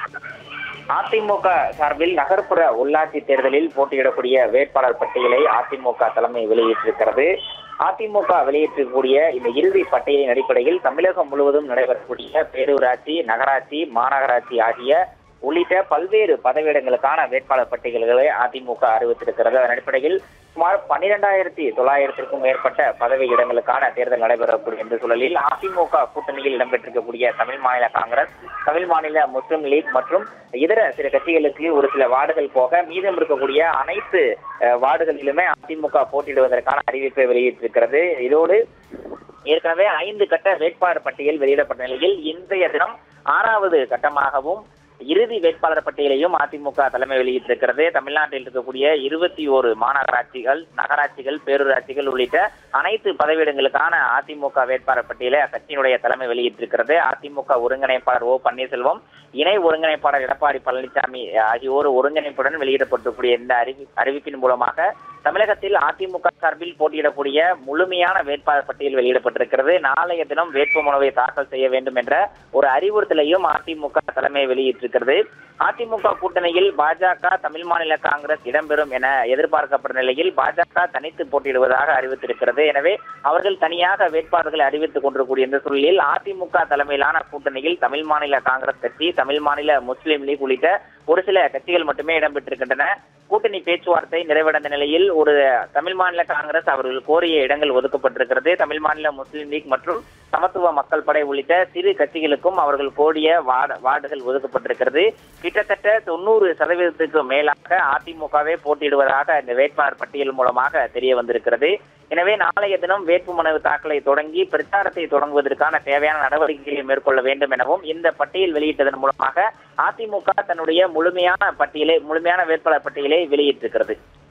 அதிமுக சார்பில் நகர்ப்புற உள்ளாட்சி தேர்தலில் போட்டியிடக்கூடிய வேட்பாளர் பட்டியலை அதிமுக தலைமை வெளியிட்டிருக்கிறது அதிமுக வெளியிட்டிருக்கக்கூடிய இந்த இறுதி பட்டியலின் அடிப்படையில் தமிழகம் முழுவதும் நடைபெறக்கூடிய பேரூராட்சி நகராட்சி மாநகராட்சி ஆகிய உள்ளிட்ட பல்வேறு பதவியிடங்களுக்கான வேட்பாளர் பட்டியல்களை அதிமுக அறிவித்திருக்கிறது அதன் அடிப்படையில் சுமார் பன்னிரெண்டாயிரத்தி தொள்ளாயிரத்திற்கும் மேற்பட்ட பதவி இடங்களுக்கான தேர்தல் நடைபெறக்கூடிய என்ற சூழலில் அதிமுக கூட்டணியில் இடம்பெற்றிருக்கக்கூடிய தமிழ் மாநில காங்கிரஸ் தமிழ் மாநில முஸ்லிம் லீக் மற்றும் இதர சில கட்சிகளுக்கு ஒரு சில வார்டுகள் போக மீதம் இருக்கக்கூடிய அனைத்து அஹ், வார்டுகளிலுமே அதிமுக போட்டியிடுவதற்கான அறிவிப்பை வெளியிட்டிருக்கிறது இதோடு ஏற்கனவே ஐந்து கட்ட வேட்பாளர் பட்டியல் வெளியிடப்பட்ட நிலையில் இன்றைய தினம் ஆறாவது கட்டமாகவும் இறுதி வேட்பாளர் பட்டியலையும் அதிமுக தலைமை வெளியிட்டிருக்கிறது தமிழ்நாட்டில் இருக்கக்கூடிய இருபத்தி ஓரு மாநகராட்சிகள் நகராட்சிகள் பேரூராட்சிகள் உள்ளிட்ட அனைத்து பதவியிடங்களுக்கான அதிமுக வேட்பாளர் பட்டியலை அக்கட்சியினுடைய தலைமை வெளியிட்டிருக்கிறது அதிமுக ஒருங்கிணைப்பாளர் ஓ பன்னீர்செல்வம் இணை ஒருங்கிணைப்பாளர் எடப்பாடி பழனிசாமி ஆகியோர் ஒருங்கிணைப்புடன் வெளியிடப்பட்டிருக்கூடிய இந்த அறிவி அறிவிப்பின் மூலமாக தமிழகத்தில் அதிமுக சார்பில் போட்டியிடக்கூடிய முழுமையான வேட்பாளர் பட்டியல் வெளியிடப்பட்டிருக்கிறது நாளைய தினம் வேட்புமனுவை தாக்கல் செய்ய வேண்டும் என்ற ஒரு அறிவுறுத்தலையும் அதிமுக தலைமை வெளியிட்டிருக்கிறது அதிமுக கூட்டணியில் பாஜக தமிழ் மாநில காங்கிரஸ் இடம்பெறும் என எதிர்பார்க்கப்பட்ட நிலையில் பாஜக தனித்து போட்டியிடுவதாக அறிவித்திருக்கிறது எனவே அவர்கள் தனியாக வேட்பாளர்களை அறிவித்துக் கொண்டிருக்கூடிய இந்த சூழலில் அதிமுக தலைமையிலான கூட்டணியில் தமிழ் மாநில காங்கிரஸ் கட்சி தமிழ் மாநில முஸ்லீம் லீக் உள்ளிட்ட ஒரு சில கட்சிகள் மட்டுமே இடம்பெற்றிருக்கின்றன கூட்டணி பேச்சுவார்த்தை நிறைவடைந்த நிலையில் ஒரு தமிழ் மாநில காங்கிரஸ் அவர்கள் கோரிய இடங்கள் ஒதுக்கப்பட்டிருக்கிறது தமிழ் மாநில முஸ்லீம் லீக் மற்றும் சமத்துவ மக்கள் படை உள்ளிட்ட சிறு கட்சிகளுக்கும் அவர்கள் கோரிய வார்டு- வார்டுகள் ஒதுக்கப்பட்டிருக்கிறது கிட்டத்தட்ட தொண்ணூறு சதவீதத்துக்கு மேலாக அதிமுகவே போட்டியிடுவதாக இந்த வேட்பாளர் பட்டியல் மூலமாக தெரிய வந்திருக்கிறது எனவே நாளைய தினம் வேட்புமனு தாக்கலை தொடங்கி பிரச்சாரத்தை தொடங்குவதற்கான தேவையான நடவடிக்கைகளை மேற்கொள்ள வேண்டும் எனவும் இந்த பட்டியல் வெளியிட்டதன் மூலமாக அதிமுக தன்னுடைய முழுமையான பட்டியலை முழுமையான வேட்பாளர் பட்டியலை வெளியிட்டிருக்கிறது